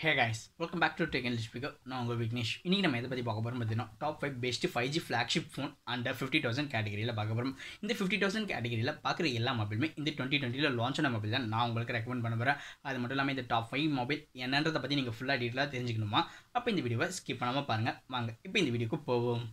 hey guys welcome back to tech English speaker நான் உங்கள் விக்னேஷ் இன்றைக்கி நம்ம எதை பற்றி பார்க்க போகிறோம் பார்த்தீங்கன்னா top five best five G flagship phone under fifty thousand கேட்டகரியில் பார்க்க போகிறோம் இந்த ஃபிஃப்டி தௌசண்ட் கேட்டகரியில் பார்க்குற எல்லா மொபைலுமே இந்த டுவெண்ட்டி டுவெண்ட்டியில் லான்ச் ஆன மொபைல் தான் நான் உங்களுக்கு ரெக்கமெண்ட் பண்ண போகிறேன் அது மட்டும் இல்லாமல் இந்த டாப் ஃபைவ் மொபைல் என்னன்றதை பற்றி நீங்கள் ஃபுல்லாக டீட்டெயிலாக தெரிஞ்சுக்கணுமா அப்போ இந்த வீடியோவை ஸ்கிப் பண்ணாமல் பாருங்கள் வாங்க இப்போ இந்த வீடியோக்கு போவோம்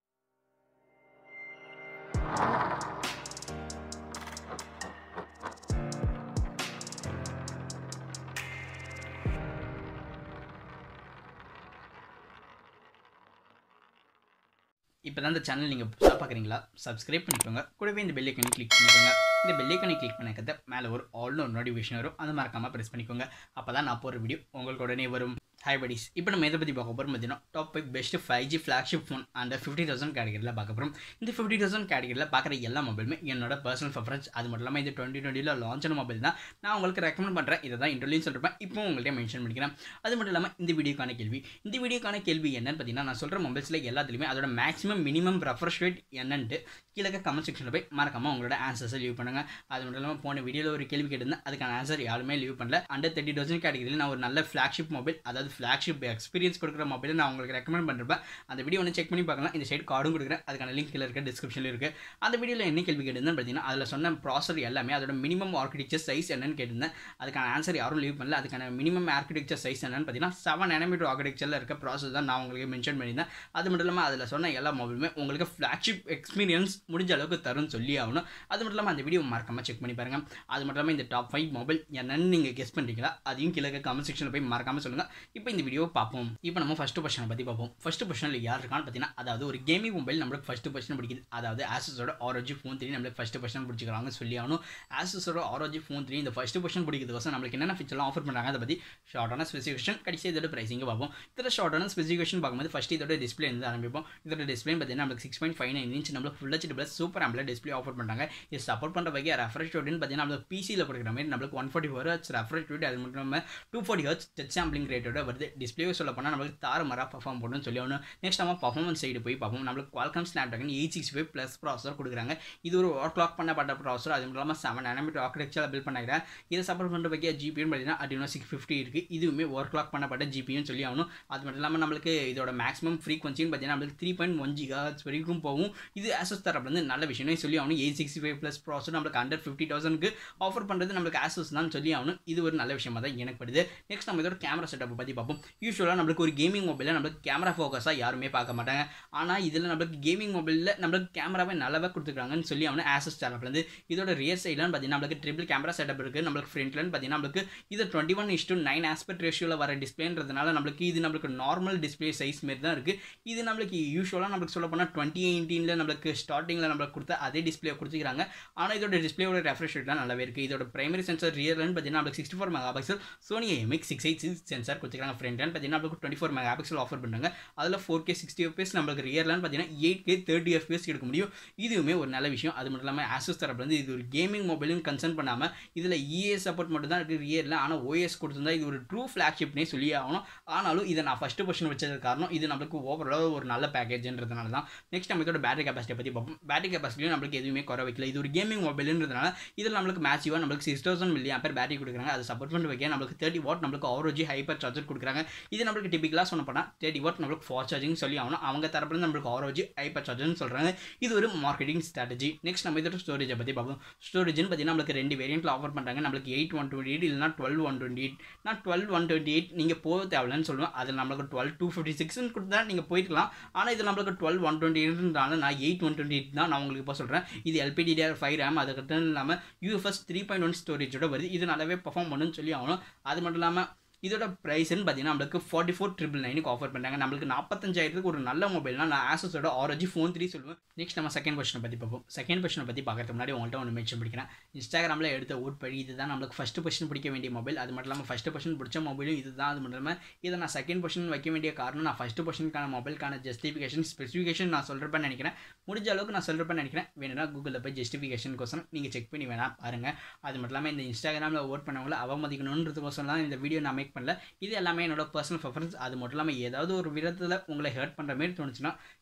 இப்போ தான் இந்த சேனல் நீங்கள் புதுசாக பார்க்குறீங்களா சப்ஸ்கிரைப் பண்ணிக்கோங்க கூடவே இந்த பெல் ஐக்கனை கிளிக் பண்ணிக்கோங்க இந்த பெல் ஐக்கனை கிளிக் பண்ணக்கத்த மேலே ஒரு ஆல் ஒரு நோட்டிஃபிகேஷன் வரும் அதை மறக்காமல் ப்ரெஸ் பண்ணிக்கோங்க அப்போ தான் நான் போகிற வீடியோ உங்களுக்கு உடனே வரும் ஹாய் படிஸ் இப்போ நம்ம எதை பற்றி பார்க்க போகிறோம் பார்த்தீங்கன்னா top five best five G flagship phone அந்த ஃபிஃப்டி தௌசண்ட் கேட்டகரியில் பார்க்க போகிறோம் இந்த ஃபிஃப்டி தௌசண்ட் கேட்டகரியில் பார்க்குற எல்லா மொபைலுமே என்னோட பர்சனல் ப்ரிஃபரன்ஸ் அது மட்டும் இல்லாமல் இந்த டுவெண்ட்டி டுவெண்ட்டியில் லான்ச் ஆன மொபைல் தான் நான் உங்களுக்கு ரெக்கமெண்ட் பண்ணுறேன் இதை தான் இன்டர்வியூ சொல்லிருப்பேன் இப்போ உங்கள்கிட்ட மென்ஷன் பண்ணிக்கிறேன் அது மட்டும் இல்லாமல் இந்த வீடியோக்கான கேள்வி இந்த வீடியோக்கான கேள்வி என்னன்னு பார்த்தீங்கன்னா நான் சொல்கிற மொபைல்ஸில் எல்லாத்துலேயுமே அதோட மேக்ஸிமம் மினிமம் ரெஃப்ரெஷ் ரேட் என்னன்ட்டு கீழே கமெண்ட் செக்ஷனில் போய் மறக்காமல் உங்களோட ஆன்சர்ஸை லீவ் பண்ணுங்கள் அது மட்டும் இல்லாமல் போன வீடியோவில் ஒரு கேள்வி கேட்டிருந்தேன் அதுக்கான ஆன்சர் யாருமே லீவ் பண்ணல அண்டர் தேர்ட்டி தௌசண்ட் கேட்டகரியில் நான் ஒரு நல்ல ஃப்ளாக்ஷிப் மொபைல் அதாவது ஃப்ளாக்ஷிப் எக்ஸ்பீரியன்ஸ் கொடுக்குற மொபைலை நான் உங்களுக்கு ரெக்கமெண்ட் பண்ணிருப்பேன் அந்த வீடியோ ஒன்று செக் பண்ணி பார்க்கலாம் இந்த சைடு கார்டும் கொடுக்குறேன் அதுக்கான லிங்க் கீழே இருக்க டிஸ்கிரிப்ஷனில் இருக்குது அந்த வீடியோவில் என்ன கேள்வி கேட்டிருந்தேன் பார்த்தீங்கன்னா அதில் சொன்ன ப்ராசர் எல்லாமே அதோட மினிமம் ஆர்கிடெக்சர் சைஸ் என்னன்னு கேட்டிருந்தேன் அதுக்கான ஆன்சர் யாரும் லீவ் பண்ணல அதுக்கான மினிமம் ஆர்கிடெக்சர் சைஸ் என்னன்னு பார்த்தீங்கன்னா செவன் எனமீட்டர் ஆர்கிடெக்சரில் இருக்க ப்ராசஸ் தான் நான் உங்களுக்கு மென்ஷன் பண்ணியிருந்தேன் அது மட்டும் இல்லாமல் அதில் சொன்ன எல்லா மொபைலுமே உங்களுக்கு ஃப்ளாக்ஷிப் எக்ஸ்பீரியன்ஸ் முடிஞ்ச அளவுக்கு தரும்னு சொல்லி ஆகணும் அது மட்டும் இல்லாமல் அந்த வீடியோ மறக்காமல் செக் பண்ணி பாருங்கள் அது மட்டும் இல்லாமல் இந்த டாப் ஃபைவ் மொபைல் என்னன்னு நீங்கள் கெஸ் பண்ணுறீங்களா அதையும் கீழே கமெண்ட் செக்ஷனில் போய் மறக்காமல் சொல்லுங்கள் இப்போ இந்த வீடியோ பார்ப்போம் இப்போ நம்ம ஃபஸ்ட்டு பொசிஷனை பற்றி பார்ப்போம் ஃபஸ்ட்டு பொசிஷனில் யார் இருக்கான்னு பார்த்தீங்கன்னா அதாவது ஒரு கேமிங் மொபைல் நம்மளுக்கு ஃபஸ்ட்டு பொசிஷன் பிடிக்குது அதாவது ஆசஸோட ஆரோஜி ஃபோன் த்ரீ நம்மளுக்கு ஃபஸ்ட்டு பொசிஷன் பிடிச்சிக்கிறாங்க சொல்லி ஆகணும் ஆசஸோட ஆரோஜி ஃபோன் த்ரீ இந்த ஃபஸ்ட்டு பொசிஷன் பிடிக்கிறதுக்கோசம் நம்மளுக்கு என்னென்ன ஃபீச்சர்லாம் ஆஃபர் பண்ணுறாங்க அதை பற்றி ஷார்ட்டான ஸ்பெசிஃபிகேஷன் கடைசி இதோட ப்ரைஸிங்க பார்ப்போம் இதில் ஷார்ட்டான ஸ்பெசிஃபிகேஷன் பார்க்கும்போது ஃபஸ்ட் இதோட டிஸ்பிளே இருந்து ஆரம்பிப்போம் இதோட டிஸ்பிளே பார்த்தீங்கன்னா நம்மளுக்கு six point five nine inch நம்மளுக்கு ஃபுல் ஹெச் ப்ளஸ் சூப்பர் ஆம்பிள் டிஸ்பிளே ஆஃபர் பண்ணுறாங்க இது சப்போர்ட் பண்ணுற வகை ரெஃப்ரெஷ் ரேட்னு பார்த்தீங்கன்னா நம்மளுக்கு பிசியில் கொடுக்குற மாதிரி நம்மளுக்கு one forty four hertz refresh rate அது மட்டும் இல்லாமல் two forty hertz touch sampling ரேட்டோட வருது டிஸ்பிளே சொல்ல போனால் நம்மளுக்கு தாறு மராக பர்ஃபார்ம் பண்ணணும்னு சொல்லி ஆகணும் நெக்ஸ்ட் நம்ம பர்ஃபார்மன்ஸ் சைடு போய் பார்ப்போம் நம்மளுக்கு Qualcomm Snapdragon eight six five plus processor கொடுக்குறாங்க இது ஒரு ஓவர் கிளாக் பண்ணப்பட்ட ப்ராசர் அது மட்டும் இல்லாமல் செவன் நானோமீட்டர் ஆர்கிடெக்சரில் பில்ட் பண்ணிக்கிறேன் இதை சப்போர்ட் பண்ணுற வகையாக ஜிபின்னு பார்த்தீங்கன்னா அடினோ சிக்ஸ் ஃபிஃப்டி இருக்குது இதுவுமே ஓவர் கிளாக் பண்ணப்பட்ட ஜிபின்னு சொல்லி ஆகணும் அது மட்டும் இல்லாமல் நம்மளுக்கு இதோட மேக்ஸிமம் ஃப்ரீக்வன்சின்னு பார்த்தீங்கன்னா நம்மளுக்கு த்ரீ பாயிண்ட் ஒன் ஜிகாஸ் வரைக்கும் போகும் இது ஆசஸ் தரப்பு வந்து நல்ல விஷயம் சொல்லி ஆகணும் எயிட் சிக்ஸ்டி ஃபைவ் ப்ளஸ் ப்ராசர் நம்மளுக்கு அண்டர் ஃபிஃப்டி தௌசண்ட்க்கு ஆஃபர் பண்ணுறது நம்மளுக்கு ஆசஸ் தான் சொல்லி ஆகணும் இது ஒரு நல்ல விஷயமா தான் எனக்கு படுது நெக்ஸ்ட் நம்ம இதோட கேமரா செட்டப் பற்றி பார்ப்போம் யூஸ்வலாக நம்மளுக்கு ஒரு கேமிங் மொபைலில் நம்மளுக்கு கேமரா ஃபோக்கஸாக யாருமே பார்க்க மாட்டாங்க ஆனால் இதில் நம்மளுக்கு கேமிங் மொபைலில் நம்மளுக்கு கேமராவே நல்லாவே கொடுத்துருக்காங்கன்னு சொல்லி அவனு ஆசஸ் தரப்புலேருந்து இதோட ரியர் சைட்லாம் பார்த்தீங்கன்னா நம்மளுக்கு ட்ரிபிள் கேமரா செட்டப் இருக்குது நம்மளுக்கு ஃப்ரண்ட்லன்னு பார்த்தீங்கன்னா நம்மளுக்கு இது twenty one is to nine aspect ரேஷியோவில் வர டிஸ்பிளேன்றதுனால நம்மளுக்கு இது நம்மளுக்கு நார்மல் டிஸ்பிளே சைஸ் மாரி தான் இருக்குது இது நம்மளுக்கு யூஸ்வலாக நம்மளுக்கு சொல்ல போனால் டுவெண்ட்டி எயிட்டீனில் நம்மளுக்கு ஸ்டார்டிங்கில் நம்மளுக்கு கொடுத்த அதே டிஸ்பிளே கொடுத்துக்கிறாங்க ஆனால் இதோட டிஸ்பிளேயோட ரெஃப்ரெஷ் ரேட்லாம் நல்லாவே இருக்குது இதோட பிரைமரி சென்சர் ரியர்லன்னு பார்த்தீங்கன்னா நம்மளுக்கு sixty four megapixel Sony MX six eight six sensor கொடுத்துருக்காங்க ஃப்ரண்ட்லன்னு பார்த்தீங்கன்னா நம்மளுக்கு twenty four megapixel offer பண்ணுறாங்க அதில் ஃபோர் கே சிக்ஸ்டி எஃபிஎஸ் நம்மளுக்கு ரியர்லன்னு பார்த்தீங்கன்னா எயிட் கே தேர்ட்டி எஃபிஎஸ் எடுக்க முடியும் இதுவுமே ஒரு நல்ல விஷயம் அது மட்டும் இல்லாமல் ஆசஸ் தரப்புலேருந்து இது ஒரு கேமிங் மொபைலும் கன்சர்ன் பண்ணாமல் இதில் இஏ சப்போர்ட் மட்டும் தான் இருக்குது ரியரில் ஆனால் ஓஎஸ் கொடுத்துருந்தா இது ஒரு ட்ரூ ஃப்ளாக்ஷிப்னே சொல்லி ஆகணும் ஆனாலும் இதை நான் ஃபஸ்ட்டு பொசிஷன் வச்சது காரணம் இது நம்மளுக்கு ஓவரால் ஒரு நல்ல பேக்கேஜ்ன்றதுனால தான் நெக்ஸ்ட் நம்ம இதோட பேட்டரி கெப்பாசிட்டி பற்றி பார்ப்போம் பேட்டரி கெப்பாசிட்டியும் நம்மளுக்கு எதுவுமே குறை வைக்கல இது ஒரு கேமிங் மொபைலுன்றதுனால இதில் நம்மளுக்கு மேட்சிவாக நம்மளுக்கு six thousand milliampere battery கொடுக்குறாங்க அது சப்போர்ட் பண்ணி வைக்க நம்மளுக்கு தேர்ட்டி வாட் நம்மளுக்கு ஆரோஜி ஹைப்பர் சார்ஜர் கொடுக்குறாங்க இது நம்மளுக்கு டிபிக்கலாக சொன்ன போனால் தேர்ட்டி வாட் நம்மளுக்கு ஃபாஸ்ட் சார்ஜிங் சொல்லி ஆகணும் அவங்க தரப்புல நம்மளுக்கு ஆரோஜி ஹைப்பர் சார்ஜர்னு சொல்கிறாங்க இது ஒரு மார்க்கெட்டிங் ஸ்ட்ராட்டஜி நெக்ஸ்ட் நம்ம இதோட ஸ்டோரேஜை பற்றி பார்ப்போம் ஸ்டோரேஜ்னு பார்த்தீங்கன்னா நம்மளுக்கு ரெண்டு வேரியண்ட்டில் ஆஃபர் பண்ணுறாங்க நம்மளுக்கு எயிட் ஒன் டுவெண்ட்டி எயிட் இல்லைனா டுவெல் ஒன் டுவெண்ட்டி எயிட் நான் டுவெல் ஒன் டுவெண்ட்டி எயிட் நீங்கள் போக தேவையில்லன்னு சொல்லுவேன் அதில் நம்மளுக்கு டுவெல் டூ ஃபிஃப்டி சிக்ஸ்னு கொடுத்தா நீங்கள் போயிருக்கலாம் ஆனால் இது நம்மளுக்கு டுவெல் ஒன் டுவெண்ட்டி எயிட்னால நான் எயிட் ஒன் டுவெண்ட்டி எயிட் தான் நான் உங்களுக்கு இப்போ சொல்கிறேன் இது எல்பிடிஆர் ஃபைவ் ரேம் அதுக்கிட்ட இல்லாமல் யூஎஃப்எஸ் த்ரீ பாயிண்ட் ஒன் ஸ்டோரேஜோட வருது இது நல்லாவே பர்ஃபார்ம் பண்ணுன்னு சொல்லி ஆகணும் அது மட்டும் இல்லாமல் இதோட ப்ரைஸ்னு பார்த்தீங்கன்னா நம்மளுக்கு ஃபார்ட்டி ஃபோர் ட்ரிபிள் நைனுக்கு ஆஃபர் பண்ணுறாங்க நம்மளுக்கு நாற்பத்தஞ்சாயிரத்துக்கு ஒரு நல்ல மொபைல்னா நான் ஆசஸோட ஆரோஜி ஃபோன் த்ரீ சொல்லுவேன் நெக்ஸ்ட் நம்ம செகண்ட் கொஸ்டினை பற்றி பார்ப்போம் செகண்ட் கொஸ்டினை பற்றி பார்க்கறதுக்கு முன்னாடி உங்கள்கிட்ட ஒன்று மென்ஷன் பிடிக்கிறேன் இன்ஸ்டாகிராமில் எடுத்த ஓட் படி இதுதான் நம்மளுக்கு ஃபஸ்ட்டு பொசிஷன் பிடிக்க வேண்டிய மொபைல் அது மட்டும் இல்லாமல் ஃபஸ்ட்டு பொசிஷன் பிடிச்ச மொபைலும் இதுதான் அது மட்டும் இல்லாமல் இதை நான் செகண்ட் பொசிஷன் வைக்க வேண்டிய காரணம் நான் ஃபஸ்ட்டு பொசிஷனுக்கான மொபைலுக்கான ஜஸ்டிஃபிகேஷன் ஸ்பெசிஃபிகேஷன் நான் சொல்கிறப்பன்னு நினைக்கிறேன் முடிஞ்ச அளவுக்கு நான் சொல்கிறப்பன்னு நினைக்கிறேன் வேணும்னா கூகுளில் போய் ஜஸ்டிஃபிகேஷன் கோசம் நீங்கள் செக் பண்ணி வேணா பாருங்கள் அது மட்டும் இல்லாமல் இந்த இன்ஸ்டாகிராமில் ஓட் பண்ணவங்கள அவமதிக்கணுன்றதுக்கோசம் தான் இந்த வீடியோ நான் மேக் பண்ணல இது எல்லாமே என்னோட பர்சனல் ப்ரிஃபரன்ஸ் அது மட்டும் இல்லாமல் ஏதாவது ஒரு விதத்தில் உங்களை ஹர்ட் பண்ணுற மாதிரி தோணுச்சுன்னா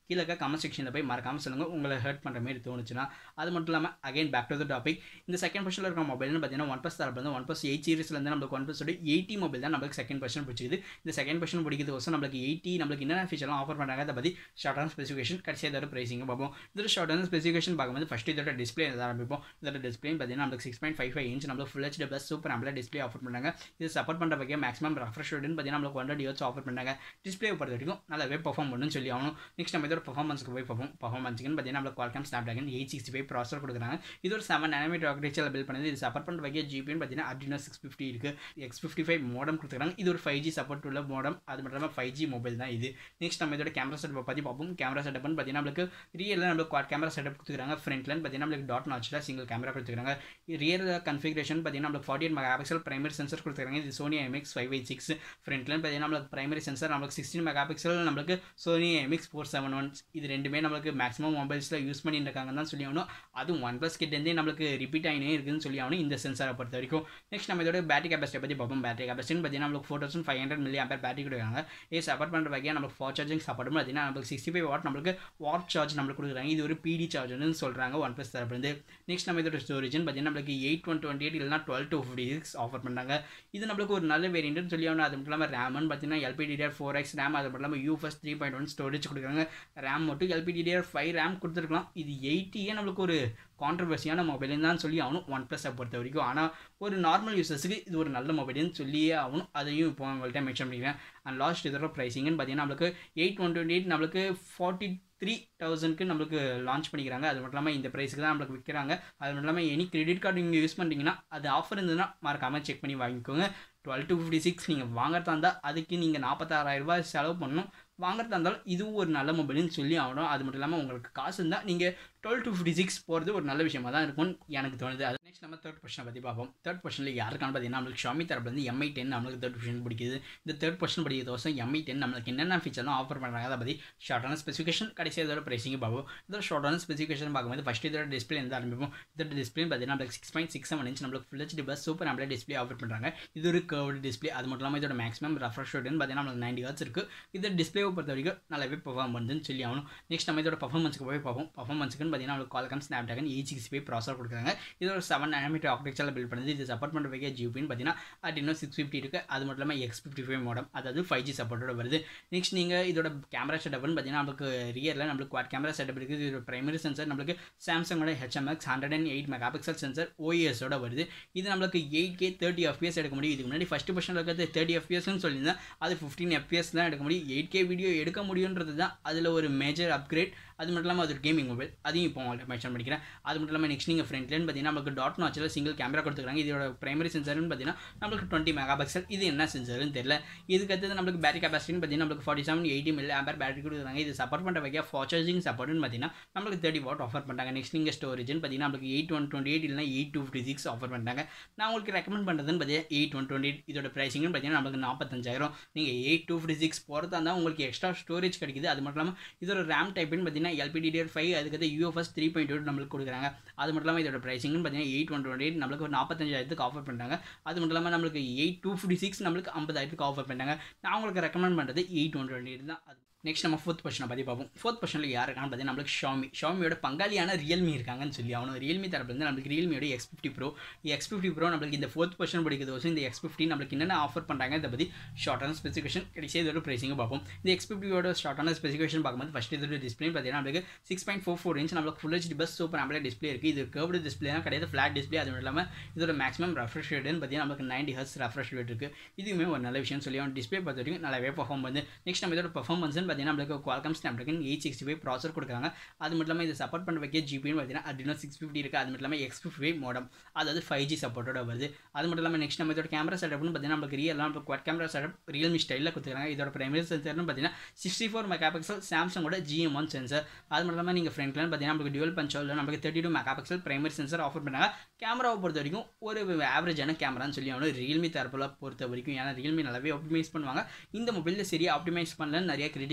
கீழே இருக்க கமெண்ட் செக்ஷனில் போய் மறக்காமல் சொல்லுங்கள் உங்களை ஹர்ட் பண்ணுற மாதிரி தோணுச்சுன்னா அது மட்டும் இல்லாமல் again back to the topic இந்த செகண்ட் பொசிஷனில் இருக்க மொபைல்னு பார்த்தீங்கன்னா ஒன் ப்ளஸ் தரப்பு வந்து ஒன் ப்ளஸ் எயிட் சீரிஸ்லேருந்து நம்மளுக்கு ஒன் ப்ளஸோட எயிட்டி மொபைல் தான் நம்மளுக்கு செகண்ட் பொசிஷன் பிடிச்சிது இந்த செகண்ட் பொசிஷன் பிடிக்கிறதுக்கோசம் நம்மளுக்கு எயிட்டி நம்மளுக்கு என்னென்ன ஃபீச்சர்லாம் ஆஃபர் பண்ணுறாங்க அதை பற்றி ஷார்ட் ஆன் ஸ்பெசிஃபிகேஷன் கடைசியாக இதோட ப்ரைஸிங்க பார்ப்போம் இதில் ஷார்ட் ஆன் ஸ்பெசிஃபிகேஷன் பார்க்கும்போது ஃபஸ்ட்டு இதோட டிஸ்பிளே ஆரம்பிப்போம் இதோட டிஸ்பிளே பார்த்தீங்கன்னா நம்மளுக்கு six point five five inch நம்மளுக்கு ஃபுல் ஹெச்டி ப்ளஸ் சூப்பர் அம்பிள டிஸ்பிளே ஆஃபர் பண்ணாங்க இது சப்போர்ட் பண்ணுற வகையாக மேக்ஸிமம் ரெஃப்ரெஷ் பார்த்தீங்கன்னா நம்மளுக்கு ஒன் இயர்ஸ் ஆஃபர் பண்ணாங்க டிஸ்பிளே பொறுத்த வரைக்கும் நல்லாவே பர்ஃபார்ம் பண்ணுன்னு சொல்லி ஆகணும் நெக்ஸ்ட் நம்ம இதோட பர்ஃபார்மன்ஸ்க்கு போய் பார்ப்போம் பர்ஃபார்மன்ஸ்க்கு பார்த்தீங்கன்னா நம்மளுக்கு Qualcomm Snapdragon eight sixty five processor கொடுக்குறாங்க இது ஒரு செவன் நேனோமீட்டர் ஆர்கிடெக்சர் பில் பண்ணது இது சப்போர்ட் பண்ணுற வகையாக ஜிபின்னு பார்த்தீங்கன்னா அட்ரினோ சிக்ஸ் ஃபிஃப்டி இருக்குது எக்ஸ் ஃபிஃப்டி ஃபைவ் மோடம் கொடுத்துருக்காங்க இது ஒரு ஃபைவ் ஜி சப்போர்ட் உள்ள மோடம் அது மட்டும் இல்லாமல் ஃபைவ் ஜி மொபைல் தான் இது நெக்ஸ்ட் நம்ம இதோட கேமரா செட்டப் பற்றி பார்ப்போம் கேமரா செட்டப்னு பார்த்தீங்கன்னா நம்மளுக்கு ரியலில் நம்மளுக்கு குவாட் கேமரா செட்டப் கொடுத்துருக்காங்க ஃப்ரண்ட்ல பார்த்தீங்கன்னா நம்மளுக்கு டாட் நாச்சில் சிங்கிள் கேமரா கொடுத்துருக்காங்க ரியல் கன்ஃபிகரேஷன் பார்த்தீங்கன்னா நம்மளுக்கு forty eight megapixel primary sensor கொடுத்துருக்காங்க இது Sony MX five eight six ஃப்ரண்ட்ல பார்த்தீங்கன்னா நம்மளுக்கு பிரைமரி சென்சர் நம்மளுக்கு சிக்ஸ்டீன் மெகா பிக்சல் நம்மளுக்கு Sony MX four seven one இது ரெண்டுமே நம்மளுக்கு மேக்ஸிமம் மொபைல்ஸில் யூஸ் பண்ணிட்டு இருக்காங்கன்னு தான் சொல்லி ஆகணும் அதுவும் ஒன் ப்ளஸ் கிட்டேருந்தே நம்மளுக்கு ரிப்பீட் ஆகினே இருக்குதுன்னு சொல்லி ஆகணும் இந்த சென்சாரை பொறுத்த வரைக்கும் நெக்ஸ்ட் நம்ம இதோட பேட்டரி கெப்பாசிட்டி பற்றி பார்ப்போம் பேட்டரி கெப்பாசிட்டின்னு பார்த்தீங்கன்னா நம்மளுக்கு four thousand five hundred milliampere battery கொடுக்குறாங்க இது சப்போர்ட் பண்ணுற வகையாக நம்மளுக்கு ஃபார் சார்ஜிங் சப்போர்ட் பார்த்தீங்கன்னா நம்மளுக்கு சிக்ஸ்டி ஃபைவ் வாட் நம்மளுக்கு வாட் சார்ஜ் நம்மளுக்கு கொடுக்குறாங்க இது ஒரு பிடி சார்ஜர்னு சொல்கிறாங்க ஒன் ப்ளஸ் தரப்புலேருந்து நெக்ஸ்ட் நம்ம இதோட ஸ்டோரேஜ்னு பார்த்தீங்கன்னா நம்மளுக்கு எயிட் ஒன் டுவெண்ட்டி எயிட் இல்லைனா twelve two fifty six offer பண்ணுறாங்க இது நம்மளுக்கு ஒரு நல்ல வேரியன்ட்னு சொல்லி ஆகணும் அது மட்டும் இல்லாமல் ரேம்னு பார்த்தீங்கன்னா எல்பிடிஆர் ஃபோர் எக்ஸ் ரேம் அது மட்டும் இல்லாமல் UFS three point one storage கொடுக்குறாங்க ரேம் மட்டும் எல்பிடிஆர் ஃபைவ் ரேம் கொடுத்துருக்கலாம் இது எயிட்டியே நம்மளுக்கு ஒரு கான்ட்ரவர்சியான மொபைல்னு தான் சொல்லி ஆகணும் ஒன் ப்ளஸை பொறுத்த வரைக்கும் ஆனால் ஒரு நார்மல் யூசர்ஸுக்கு இது ஒரு நல்ல மொபைல்னு சொல்லியே ஆகணும் அதையும் இப்போ உங்கள்கிட்ட மென்ஷன் பண்ணிக்கிறேன் அண்ட் லாஸ்ட் இதோட ப்ரைஸிங்னு பார்த்தீங்கன்னா நம்மளுக்கு எயிட் ஒன் டுவெண்ட்டி எயிட் நம்மளுக்கு ஃபார்ட்டி த்ரீ தௌசண்ட்க்கு நம்மளுக்கு லான்ச் பண்ணிக்கிறாங்க அது மட்டும் இல்லாமல் இந்த ப்ரைஸுக்கு தான் நம்மளுக்கு விற்கிறாங்க அது மட்டும் இல்லாமல் எனி கிரெடிட் கார்டு நீங்கள் யூஸ் பண்ணுறீங்கன்னா அது ஆஃபர் இருந்ததுன்னா மறக்காமல் செக் பண்ணி வாங்கிக்கோங்க டுவெல் டு ஃபிஃப்டி சிக்ஸ் நீங்கள் வாங்குறதா இருந்தால் அதுக்கு நீங்கள் நாற்பத்தாறாயிரம் ரூபாய் செலவு பண்ணணும் வாங்குறதா இருந்தாலும் இதுவும் ஒரு நல்ல மொபைல்னு சொல்லி ஆகணும் அது மட்டும் இல்லாமல் உங்களுக்கு காசு இருந்தால் நீங்கள் டுவெல் டு ஃபிஃப்டி சிக்ஸ் போகிறது ஒரு நல்ல விஷயமா தான் இருக்கும்னு எனக்கு தோணுது அது நெக்ஸ்ட் நம்ம தேர்ட் பொசிஷனை பற்றி பார்ப்போம் தேர்ட் பொசிஷனில் யாருக்கான பார்த்தீங்கன்னா நம்மளுக்கு ஷாமி தரப்புலேருந்து எம்ஐ டென் நம்மளுக்கு தேர்ட் பொசிஷன் பிடிக்குது இந்த தேர்ட் பொசிஷன் படிக்கிற தோசம் எம்ஐ டென் நம்மளுக்கு என்னென்ன ஃபீச்சர்லாம் ஆஃபர் பண்ணுறாங்க அதை பற்றி ஷார்ட்டான ஸ்பெசிஃபிகேஷன் கடைசியாக இதோட ப்ரைஸிங் பார்ப்போம் இதோட ஷார்ட்டான ஸ்பெசிஃபிகேஷன் பார்க்கும்போது ஃபஸ்ட் இதோட டிஸ்பிளே இருந்து ஆரம்பிப்போம் இதோட டிஸ்பிளே பார்த்தீங்கன்னா நம்மளுக்கு six point six seven inch நம்மளுக்கு ஃபுல் ஹெச்டி ப்ளஸ் சூப்பர் ஆம்பிளே டிஸ்பிளே ஆஃபர் பண்ணுறாங்க இது ஒரு கர்வ்டு டிஸ்பிளே அது மட்டும் இல்லாமல் இதோட மேக்ஸிமம் ரெஃப்ரெஷ் ரேட்னு பார்த்தீங்கன்னா நம்மளுக்கு நைன்டி ஹர்ட்ஸ் இருக்குது இது டிஸ்பிளேவை பொறுத்த வரைக்கும் நல்லாவே பெர்ஃபார்ம் பண்ணுதுன்னு சொல்லி ஆகணும் நெக்ஸ்ட் நம்ம இதோட பர்ஃபார்மன்ஸுக்கு போய் பார்ப்போம் பர்ஃபார்மன்ஸுக்குன்னு பார்த்தீங்கன்னா நம்மளுக்கு Qualcomm Snapdragon eight six five processor கொடுக்குறாங்க இது ஒரு செவன் நேனோமீட்டர் ஆர்கிடெக்சரில் பில்ட் பண்ணுது இது சப்போர்ட் பண்ணுற வகையாக ஜிபின்னு பார்த்தீங்கன்னா அது இன்னும் சிக்ஸ் ஃபிஃப்டி இருக்குது அது மட்டும் இல்லாமல் எக்ஸ் ஃபிஃப்டி ஃபைவ் மாடம் அதாவது ஃபைவ் ஜி சப்போர்ட்டோட வருது நெக்ஸ்ட் நீங்கள் இதோட கேமரா செட்டப்னு பார்த்தீங்கன்னா நம்மளுக்கு ரியரில் நம்மளுக்கு குவாட் கேமரா செட்டப் இருக்குது இது பிரைமரி சென்சர் நம்மளுக்கு சாம்சங்கோட HMX hundred and eight megapixel sensor ஓஎஸோட வருது இது நம்மளுக்கு எயிட் கே தேர்ட்டி எஃபிஎஸ் எடுக்க முடியும் இதுக்கு முன்னாடி ஃபஸ்ட்டு பொசிஷனில் இருக்கிறது தேர்ட்டி எஃபிஎஸ்னு சொல்லியிருந்தேன் அது ஃபிஃப்டீன் எஃபிஎஸ் தான் எடுக்க முடியும் எயிட் கே வீடியோ எடுக்க முடியுன்றது தான் அதில் ஒரு மேஜர் அப்கிரேட் அது மட்டும் இல்லாமல் அது ஒரு கேமிங் மொபைல் அதையும் இப்போ உங்கள்கிட்ட மென்ஷன் பண்ணிக்கிறேன் அது மட்டும் இல்லாமல் நெக்ஸ்ட் நீங்கள் ஃப்ரண்ட்லேன்னு பார்த்தீங்கன்னா நம்மளுக்கு டாட் நாச்சில் சிங்கிள் கேமரா கொடுத்துருக்காங்க இதோட பிரைமரி சென்சர்னு பார்த்தீங்கன்னா நம்மளுக்கு டுவெண்ட்டி மெகா பிக்சல் இது என்ன சென்சர்னு தெரியல இதுக்கு அடுத்தது நம்மளுக்கு பேட்டரி கெப்பாசிட்டின்னு பார்த்தீங்கன்னா நம்மளுக்கு forty seven eighty milliampere battery கொடுக்குறாங்க இது சப்போர்ட் பண்ணுற வகையாக ஃபார் சார்ஜிங் சப்போர்ட்னு பார்த்தீங்கன்னா நம்மளுக்கு தேர்ட்டி வாட் ஆஃபர் பண்ணுறாங்க நெக்ஸ்ட் நீங்கள் ஸ்டோரேஜ்னு பார்த்தீங்கன்னா நம்மளுக்கு எயிட் ஒன் டுவெண்ட்டி எயிட் இல்லைனா eight two fifty six offer பண்ணுறாங்க நான் உங்களுக்கு ரெக்கமெண்ட் பண்ணுறதுன்னு பார்த்தீங்கன்னா எயிட் ஒன் டுவெண்ட்டி எயிட் இதோட ப்ரைஸிங்னு பார்த்தீங்கன்னா நம்மளுக்கு நாற்பத்தஞ்சாயிரம் நீங்கள் எயிட் டூ ஃபிஃப்டி சிக்ஸ் போகிறதா இருந்தால் உங்களுக்கு எக்ஸ்ட்ரா ஸ்டோரேஜ் கிடைக்குது அது மட்டும் இல்லாமல் இதோட ரேம் டைப்னு பார்த்தீங்கன்னா எல்பிடிடிஆர் ஃபைவ் அதுக்கு யூஎஃப்எஸ் த்ரீ பாயிண்ட் எயிட் நம்மளுக்கு கொடுக்குறாங்க அது மட்டும் இல்லாமல் இதோட ப்ரைஸிங்னு பார்த்தீங்கன்னா எயிட் ஒன் டுவெண்ட்டி எயிட் நம்மளுக்கு ஒரு நாற்பத்தஞ்சாயிரத்துக்கு ஆஃபர் பண்ணுறாங்க அது மட்டும் இல்லாமல் நம்மளுக்கு எயிட் டூ ஃபிஃப்டி சிக்ஸ் நம்மளுக்கு ஐம்பதாயிரத்துக்கு ஆஃபர் பண்ணுறாங்க நான் உங்களுக்கு ரெக்கமெண்ட் பண்ணுறது எயிட் ஒன் டுவெண்ட்டி எயிட் தான் அது நெக்ஸ்ட் நம்ம ஃபோர்த் பொசிஷனை பற்றி பார்ப்போம் ஃபோர்த் பொசிஷனில் யார் இருக்கான்னு பார்த்தீங்கன்னா நம்மளுக்கு ஷாமி ஷாமியோட பங்காளியான ரியல்மி இருக்காங்கன்னு சொல்லி அவனும் ரியல்மி தரப்புலேருந்து நம்மளுக்கு ரியல்மியோட X fifty pro X fifty pro நம்மளுக்கு இந்த ஃபோர்த் பொசிஷன் படிக்கிறது வருஷம் இந்த எக்ஸ் ஃபிஃப்டி நம்மளுக்கு என்னென்ன ஆஃபர் பண்ணுறாங்க இதை பற்றி ஷார்ட்டான ஸ்பெசிஃபிகேஷன் கடைசி இதோட ப்ரைஸிங்க பார்ப்போம் இந்த எக்ஸ் ஃபிஃப்டியோட ஷார்ட்டான ஸ்பெசிஃபிகேஷன் பார்க்கும்போது ஃபஸ்ட் இதோட டிஸ்பிளே பார்த்தீங்கன்னா நம்மளுக்கு six point four four inch நம்மளுக்கு ஃபுல் ஹெச்டி பஸ் சூப்பர் ஆம்பிளே டிஸ்பிளே இருக்குது இது கர்வ்டு டிஸ்பிளே தான் கிடையாது ஃப்ளாட் டிஸ்பிளே அது மட்டும் இல்லாமல் இதோட மேக்ஸிமம் ரெஃப்ரெஷ் ரேட்டுன்னு பார்த்தீங்கன்னா நமக்கு நைன்டி ஹர்ஸ் ரெஃப்ரெஷ் ரேட் இருக்குது இதுவுமே ஒரு நல்ல விஷயம் சொல்லி அவன் டிஸ்பிளே பொறுத்த வரைக்கும் நல்லாவே பர்ஃபார்ம் வந்து நெக்ஸ்ட் நம்ம இதோட பர்ஃபார்மன்ஸ்னு பார்த்தீங்கன்னா நம்மளுக்கு Qualcomm Snapdragon eight sixty five processor கொடுக்குறாங்க அது மட்டும் இல்லாமல் இது சப்போர்ட் பண்ண வைக்க ஜிபின்னு பார்த்தீங்கன்னா அட்ரினோ சிக்ஸ் ஃபிஃப்டி இருக்குது அது மட்டும் இல்லாமல் எக்ஸ் ஃபிஃப்டி ஃபைவ் மோடம் அதாவது ஃபைவ் ஜி சப்போர்ட்டோட வருது அது மட்டும் இல்லாமல் நெக்ஸ்ட் நம்ம இதோட கேமரா செட்டப்னு பார்த்தீங்கன்னா நமக்கு ரியல்லாம் இப்போ குவாட் கேமரா செட்டப் ரியல்மி ஸ்டைலில் கொடுத்துருக்காங்க இதோட பிரைமரி சென்சர்னு பார்த்தீங்கன்னா சிக்ஸ்டி ஃபோர் மெகா பிக்சல் சாம்சங்கோட ஜிஎம் ஒன் சென்சர் அது மட்டும் இல்லாமல் நீங்கள் ஃப்ரண்ட்ல பார்த்தீங்கன்னா நமக்கு டுவல் பஞ்சோவில் நமக்கு thirty two megapixel primary sensor offer பண்ணாங்க கேமராவை பொறுத்த வரைக்கும் ஒரு ஆவரேஜான கேமரான்னு சொல்லி ஆகணும் ரியல்மி தரப்பில் பொறுத்த வரைக்கும் ஏன்னா ரியல்மி நல்லாவே ஆப்டிமைஸ் பண்ணுவாங்க இந்த மொபைலில் சரியாக ஆப்டிமைஸ் பண்ணலன்னு நிறைய கிரிட்டிக்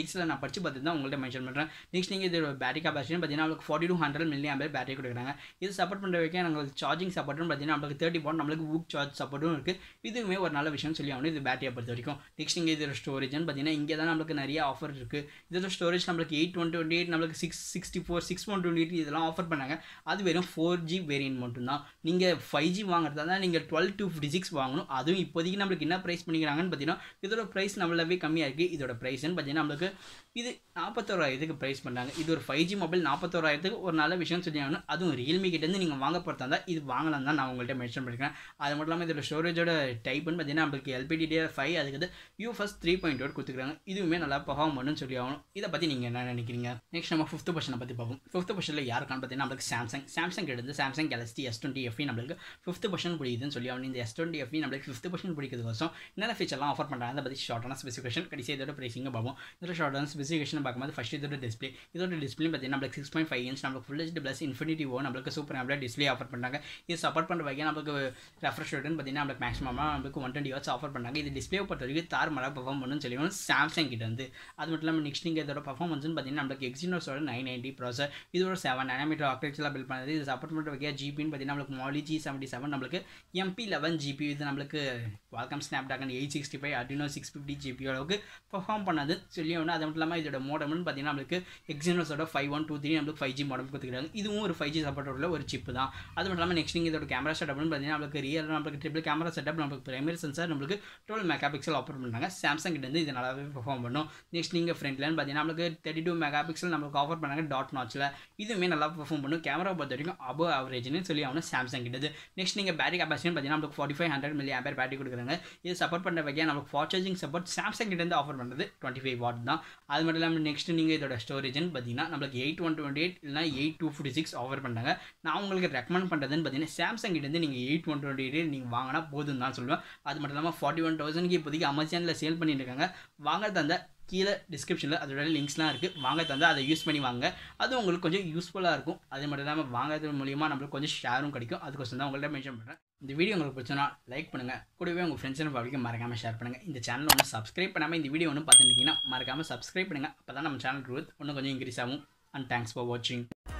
லீக்ஸில் நான் படிச்சு பார்த்து தான் உங்கள்கிட்ட மென்ஷன் பண்ணுறேன் நெக்ஸ்ட் நீங்கள் இது பேட்டரி கெப்பாசிட்டி பார்த்தீங்கன்னா நம்மளுக்கு forty two hundred milliampere battery கொடுக்குறாங்க இது சப்போர்ட் பண்ணுற வைக்க நம்மளுக்கு சார்ஜிங் சப்போர்ட்னு பார்த்தீங்கன்னா நம்மளுக்கு தேர்ட்டி பாட் நம்மளுக்கு ஊக் சார்ஜ் சப்போர்ட்டும் இருக்குது இதுவுமே ஒரு நல்ல விஷயம் சொல்லி ஆகணும் இது பேட்டரியை பொறுத்த வரைக்கும் நெக்ஸ்ட் இங்கே இது ஸ்டோரேஜ்னு பார்த்தீங்கன்னா இங்கே தான் நம்மளுக்கு நிறைய ஆஃபர் இருக்குது இதில் ஸ்டோரேஜ் நம்மளுக்கு எயிட் ஒன் டுவெண்ட்டி எயிட் நம்மளுக்கு six sixty four six one twenty eight இதெல்லாம் ஆஃபர் பண்ணாங்க அது வெறும் ஃபோர் ஜி வேரியன்ட் மட்டும்தான் நீங்கள் ஃபைவ் ஜி வாங்குறதா தான் நீங்கள் டுவெல் டூ ஃபிஃப்டி சிக்ஸ் வாங்கணும் அதுவும் இப்போதைக்கு நம்மளுக்கு என்ன ப்ரைஸ் பண்ணிக்கிறாங்கன்னு பார்த்தீங்கன்னா இதோட ப்ரைஸ் நம்மளவே கம்மியாக இருக்குது இதோட ப்ரைஸ்ன்னு பார்த்தீங்கன்னா நம்மளுக்கு இது நாற்பத்தோராயிரத்துக்கு ப்ரைஸ் பண்ணாங்க இது ஒரு ஃபைவ் ஜி மொபைல் நாற்பத்தோராயிரத்துக்கு ஒரு நல்ல விஷயம் சொல்லி ஆகணும் அதுவும் ரியல்மி கிட்டேருந்து நீங்கள் வாங்க போகிறதா இருந்தால் இது வாங்கலாம் தான் நான் உங்கள்கிட்ட மென்ஷன் பண்ணிக்கிறேன் அது மட்டும் இல்லாமல் இதோட ஸ்டோரேஜோட டைப்னு பார்த்தீங்கன்னா நம்மளுக்கு எல்பிடிடிஆர் ஃபைவ் அதுக்கு வந்து UFS three point o கொடுத்துருக்காங்க இதுவுமே நல்லா பர்ஃபார்ம் பண்ணுன்னு சொல்லி ஆகணும் இதை பற்றி நீங்கள் என்ன நினைக்கிறீங்க நெக்ஸ்ட் நம்ம ஃபிஃப்த் பொசிஷனை பற்றி பார்ப்போம் ஃபிஃப்த் பொசிஷனில் யாருக்கான்னு பார்த்தீங்கன்னா நம்மளுக்கு சாம்சங் சாம்சங் எடுத்து Samsung Galaxy S twenty FE நம்மளுக்கு ஃபிஃப்த் பொசிஷன் பிடிக்குதுன்னு சொல்லி ஆகணும் இந்த எஸ் டுவெண்ட்டி எஃப்இ நம்மளுக்கு ஃபிஃப்த் பொசிஷன் பிடிக்கிறதுக்கோசம் என்னென்ன ஃபீச்சர்லாம் ஆஃபர் பண்ணுறாங்க அதை பற்றி ஷார்ட்டான ஸ்பெசிஃபிகேஷன் கடைசி இதோட ப்ரைஸிங்க பார்ப்போம் இதோட ஷார்ட்டான ஸ்பெசிஃபிகேஷன் பார்க்கும்போது ஃபஸ்ட் இதோட டிஸ்பிளே இதோட டிஸ்பிளே பார்த்தீங்கன்னா நம்மளுக்கு சிக்ஸ் பாயிண்ட் ஃபைவ் இன்ச் நம்மளுக்கு full HD plus infinity O நம்மளுக்கு சூப்பர் ஆம்பிள் டிஸ்பிளே ஆஃபர் பண்ணாங்க இது சப்போர்ட் பண்ணுற வகையாக நம்மளுக்கு ரெஃப்ரெஷ் ரேட்டுன்னு பார்த்தீங்கன்னா நம்மளுக்கு மேக்ஸிமமாக நம்மளுக்கு ஒன் டுவெண்ட்டி வாட்ஸ் ஆஃபர் பண்ணாங்க இது டிஸ்பிளே பொறுத்த வரைக்கும் தார் மழை பர்ஃபார்ம் பண்ணுன்னு சொல்லி சாம்சங் கிட்ட வந்து அது மட்டும் இல்லாமல் நெக்ஸ்ட் நீங்கள் இதோட பர்ஃபார்மன்ஸ்னு பார்த்தீங்கன்னா நம்மளுக்கு எக்ஸினோஸோட நைன் நைன்டி ப்ராசர் இதோட செவன் நேனோமீட்டர் ஆக்டேச்சலாக பில் பண்ணது இது சப்போர்ட் பண்ணுற வகையாக ஜிபின்னு பார்த்தீங்கன்னா நம்மளுக்கு மாலி ஜி செவன்ட்டி செவன் நம்மளுக்கு எம்பி லெவன் ஜிபி இது நம்மளுக்கு Qualcomm Snapdragon eight sixty five Adreno six fifty GPU அளவுக்கு பர்ஃபார்ம் பண்ணது சொல்லி ஒன்று அது மட்டும் இல்லாமல் இதோட மோடம்னு பார்த்தீங்கன்னா நம்மளுக்கு எக்ஸினோஸோட ஃபைவ் ஒன் டூ த்ரீ நம்மளுக்கு ஃபைவ் ஜி மாடல் கொடுத்துருக்காங்க இதுவும் ஒரு ஃபைவ் ஜி சப்போர்ட் உள்ள ஒரு சிப்பு தான் அது மட்டும் இல்லாமல் நெக்ஸ்ட் நீங்கள் இதோட கேமரா செட்டப்னு பார்த்தீங்கன்னா நம்மளுக்கு ரியல் நம்மளுக்கு ட்ரிபிள் கேமரா செட்டப் நம்மளுக்கு பிரைமரி சென்சார் நம்மளுக்கு டுவெல் மெகா பிக்சல் ஆஃபர் பண்ணுறாங்க சாம்சங் கிட்ட இருந்து இது நல்லாவே பெர்ஃபார்ம் பண்ணும் நெக்ஸ்ட் நீங்கள் ஃப்ரண்ட்லன்னு பார்த்தீங்கன்னா நம்மளுக்கு தேர்ட்டி டூ மெகா பிக்சல் நம்மளுக்கு ஆஃபர் பண்ணாங்க டாட் நாச்சில் இதுவுமே நல்லா பெர்ஃபார்ம் பண்ணும் கேமரா பொறுத்த வரைக்கும் அபோ ஆவரேஜ்னு சொல்லி ஆகணும் சாம்சங் கிட்டது நெக்ஸ்ட் நீங்கள் பேட்டரி கெப்பாசிட்டி பார்த்தீங்கன்னா நம்மளுக்கு forty five hundred milliampere battery கொடுக்குறாங்க இது சப்போர்ட் பண்ணுற வகையாக நம்மளுக்கு ஃபார் சார்ஜிங் சப்போர்ட் சாம்சங் கிட்டேருந்து ஆஃபர் பண்ணுறது டுவெண்ட்டி ஃபைவ் வாட் தான் அது மட்டும் இல்லாமல் நெக்ஸ்ட் நீங்கள் இதோட ஸ்டோரேஜ்னு பார்த்தீங்கன்னா நம்மளுக்கு எயிட் ஒன் டுவெண்ட்டி எயிட் இல்லைனா eight two fifty six offer பண்ணுறாங்க நான் உங்களுக்கு ரெக்கமெண்ட் பண்ணுறதுன்னு பார்த்தீங்கன்னா சாம்சங் கிட்டேருந்து நீங்கள் எயிட் ஒன் டுவெண்ட்டி எயிட் நீங்கள் வாங்கினா போதும் தான் சொல்லுவேன் அது மட்டும் இல்லாமல் ஃபார்ட்டி ஒன் தௌசண்ட்க்கு இப்போதைக்கு அமேசானில் சேல் பண்ணிட்டு இருக்காங்க வாங்க தந்த கீழே டிஸ்கிரிப்ஷனில் அதோட லிங்க்ஸ்லாம் இருக்குது வாங்க தந்தால் அதை யூஸ் பண்ணி வாங்க அது உங்களுக்கு கொஞ்சம் யூஸ்ஃபுல்லாக இருக்கும் அது மட்டும் இல்லாமல் வாங்குறது மூலியமாக நம்மளுக்கு கொஞ்சம் ஷேரும் கிடைக்கும் அதுக்கோசம் தான் உங்கள்கிட்ட மென்ஷன் பண்ணுறேன் இந்த வீடியோ உங்களுக்கு பிடிச்சனா லைக் பண்ணுங்கள் கூடவே உங்கள் ஃப்ரெண்ட்ஸ் அண்ட் ஃபேமிலிக்கு மறக்காமல் ஷேர் பண்ணுங்கள் இந்த சேனல் ஒன்று சப்ஸ்கிரைப் பண்ணாமல் இந்த வீடியோ ஒன்று பார்த்துருந்தீங்கன்னா மறக்காமல் சப்ஸ்கிரைப் பண்ணுங்கள் அப்போ தான் நம்ம சேனல் க்ரோத் இன்னும் கொஞ்சம் இன்க்ரீஸ் ஆகும் அண்ட் தேங்க்ஸ் ஃபார் வாட்சிங்